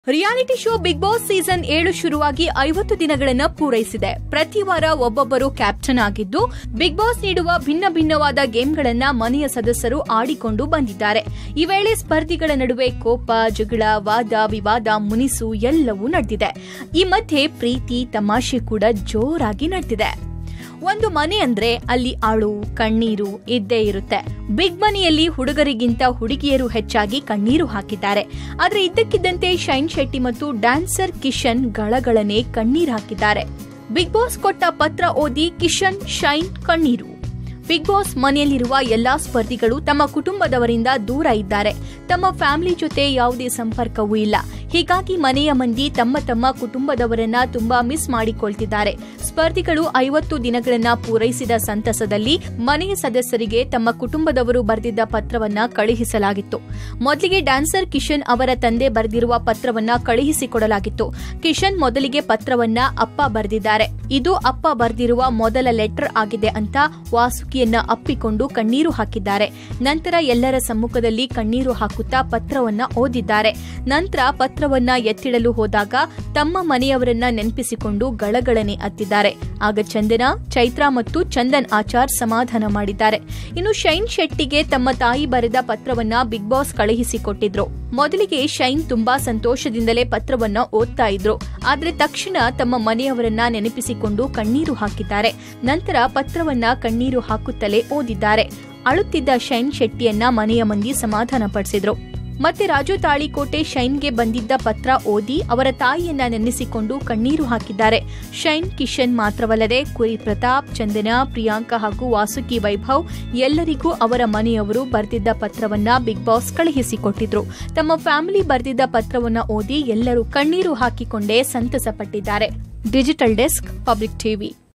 reality show Bigg Boss season ಏಳು ಶುರುವಾಗಿ ಐವತ್ತು ದಿನಗಳನ್ನ ಪೂರೈಸಿದೆ ಪ್ರತಿ ವಾರ ಒಬ್ಬೊಬ್ಬರು ಕ್ಯಾಪ್ಟನ್ ಆಗಿದ್ದು ಬಿಗ್ ಬಾಸ್ ನೀಡುವ ಭಿನ್ನ ಭಿನ್ನವಾದ ಗೇಮ್ಗಳನ್ನ ಮನೆಯ ಸದಸ್ಯರು ಆಡಿಕೊಂಡು ಬಂದಿದ್ದಾರೆ ಈ ವೇಳೆ ಸ್ಪರ್ಧಿಗಳ ನಡುವೆ ಕೋಪ ಜಗಳ ವಾದ ವಿವಾದ ಮುನಿಸು ಎಲ್ಲವೂ ನಡೆದಿದೆ ಈ ಮಧ್ಯೆ ಪ್ರೀತಿ ತಮಾಷೆ ಕೂಡ ಜೋರಾಗಿ ನಡೆದಿದೆ ಒಂದು ಮನೆ ಅಂದ್ರೆ ಅಲ್ಲಿ ಅಳು ಕಣ್ಣೀರು ಇದ್ದೇ ಇರುತ್ತೆ ಬಿಗ್ ಮನೆಯಲ್ಲಿ ಹುಡುಗರಿಗಿಂತ ಹುಡುಗಿಯರು ಹೆಚ್ಚಾಗಿ ಕಣ್ಣೀರು ಹಾಕಿದ್ದಾರೆ ಆದ್ರೆ ಇದ್ದಕ್ಕಿದ್ದಂತೆ ಶೈನ್ ಶೆಟ್ಟಿ ಮತ್ತು ಡ್ಯಾನ್ಸರ್ ಕಿಶನ್ ಗಳಗಳನೆ ಕಣ್ಣೀರು ಹಾಕಿದ್ದಾರೆ ಬಿಗ್ ಬಾಸ್ ಕೊಟ್ಟ ಪತ್ರ ಓದಿ ಕಿಶನ್ ಶೈನ್ ಕಣ್ಣೀರು ಬಿಗ್ ಬಾಸ್ ಮನೆಯಲ್ಲಿರುವ ಎಲ್ಲಾ ಸ್ಪರ್ಧಿಗಳು ತಮ್ಮ ಕುಟುಂಬದವರಿಂದ ದೂರ ಇದ್ದಾರೆ ತಮ್ಮ ಫ್ಯಾಮಿಲಿ ಜೊತೆ ಯಾವುದೇ ಸಂಪರ್ಕವೂ ಇಲ್ಲ ಹೀಗಾಗಿ ಮನೆಯ ಮಂದಿ ತಮ್ಮ ತಮ್ಮ ಕುಟುಂಬದವರನ್ನ ತುಂಬಾ ಮಿಸ್ ಮಾಡಿಕೊಳ್ತಿದ್ದಾರೆ ಸ್ಪರ್ಧಿಗಳು ಐವತ್ತು ದಿನಗಳನ್ನ ಪೂರೈಸಿದ ಸಂತಸದಲ್ಲಿ ಮನೆಯ ಸದಸ್ಯರಿಗೆ ತಮ್ಮ ಕುಟುಂಬದವರು ಬರೆದಿದ್ದ ಪತ್ರವನ್ನ ಕಳುಹಿಸಲಾಗಿತ್ತು ಮೊದಲಿಗೆ ಡ್ಯಾನ್ಸರ್ ಕಿಶನ್ ಅವರ ತಂದೆ ಬರೆದಿರುವ ಪತ್ರವನ್ನ ಕಳುಹಿಸಿಕೊಡಲಾಗಿತ್ತು ಕಿಶನ್ ಮೊದಲಿಗೆ ಪತ್ರವನ್ನ ಅಪ್ಪ ಬರೆದಿದ್ದಾರೆ ಇದು ಅಪ್ಪ ಬರೆದಿರುವ ಮೊದಲ ಲೆಟರ್ ಆಗಿದೆ ಅಂತ ವಾಸುಕಿಯನ್ನ ಅಪ್ಪಿಕೊಂಡು ಕಣ್ಣೀರು ಹಾಕಿದ್ದಾರೆ ನಂತರ ಎಲ್ಲರ ಸಮ್ಮುಖದಲ್ಲಿ ಕಣ್ಣೀರು ಹಾಕುತ್ತಾ ಪತ್ರವನ್ನ ಓದಿದ್ದಾರೆ ನಂತರ ಪತ್ರವನ್ನ ಎತ್ತಿಡಲು ಹೋದಾಗ ತಮ್ಮ ಮನೆಯವರನ್ನ ನೆನಪಿಸಿಕೊಂಡು ಗಳಗಳನೆ ಅತ್ತಿದ್ದಾರೆ ಆಗ ಚಂದನ ಚೈತ್ರ ಮತ್ತು ಚಂದನ್ ಆಚಾರ್ ಸಮಾಧಾನ ಮಾಡಿದ್ದಾರೆ ಇನ್ನು ಶೈನ್ ಶೆಟ್ಟಿಗೆ ತಮ್ಮ ತಾಯಿ ಬರೆದ ಪತ್ರವನ್ನ ಬಿಗ್ ಬಾಸ್ ಕಳುಹಿಸಿಕೊಟ್ಟಿದ್ರು ಮೊದಲಿಗೆ ಶೈನ್ ತುಂಬಾ ಸಂತೋಷದಿಂದಲೇ ಪತ್ರವನ್ನ ಓದ್ತಾ ಇದ್ರು ಆದ್ರೆ ತಕ್ಷಣ ತಮ್ಮ ಮನೆಯವರನ್ನ ನೆನಪಿಸಿಕೊಂಡು ಕಣ್ಣೀರು ಹಾಕಿದ್ದಾರೆ ನಂತರ ಪತ್ರವನ್ನ ಕಣ್ಣೀರು ಹಾಕುತ್ತಲೇ ಓದಿದ್ದಾರೆ ಅಳುತ್ತಿದ್ದ ಶೈನ್ ಶೆಟ್ಟಿಯನ್ನ ಮನೆಯ ಮಂದಿ ಸಮಾಧಾನ ಪಡಿಸಿದ್ರು ಮತ್ತೆ ರಾಜು ತಾಳಿಕೋಟೆ ಶೈನ್ಗೆ ಬಂದಿದ್ದ ಪತ್ರ ಓದಿ ಅವರ ತಾಯಿಯನ್ನ ನೆನೆಸಿಕೊಂಡು ಕಣ್ಣೀರು ಹಾಕಿದ್ದಾರೆ ಶೈನ್ ಕಿಶನ್ ಮಾತ್ರವಲ್ಲದೆ ಕುರಿ ಪ್ರತಾಪ್ ಚಂದನ ಪ್ರಿಯಾಂಕಾ ಹಾಗೂ ವಾಸುಕಿ ವೈಭವ್ ಎಲ್ಲರಿಗೂ ಅವರ ಮನೆಯವರು ಬರೆದಿದ್ದ ಪತ್ರವನ್ನ ಬಿಗ್ ಬಾಸ್ ಕಳುಹಿಸಿಕೊಟ್ಟಿದ್ರು ತಮ್ಮ ಫ್ಯಾಮಿಲಿ ಬರೆದಿದ್ದ ಪತ್ರವನ್ನ ಓದಿ ಎಲ್ಲರೂ ಕಣ್ಣೀರು ಹಾಕಿಕೊಂಡೇ ಸಂತಸ ಪಟ್ಟಿದ್ದಾರೆ ಡಿಜಿಟಲ್ ಡೆಸ್ಕ್ ಪಬ್ಲಿಕ್ ಟಿವಿ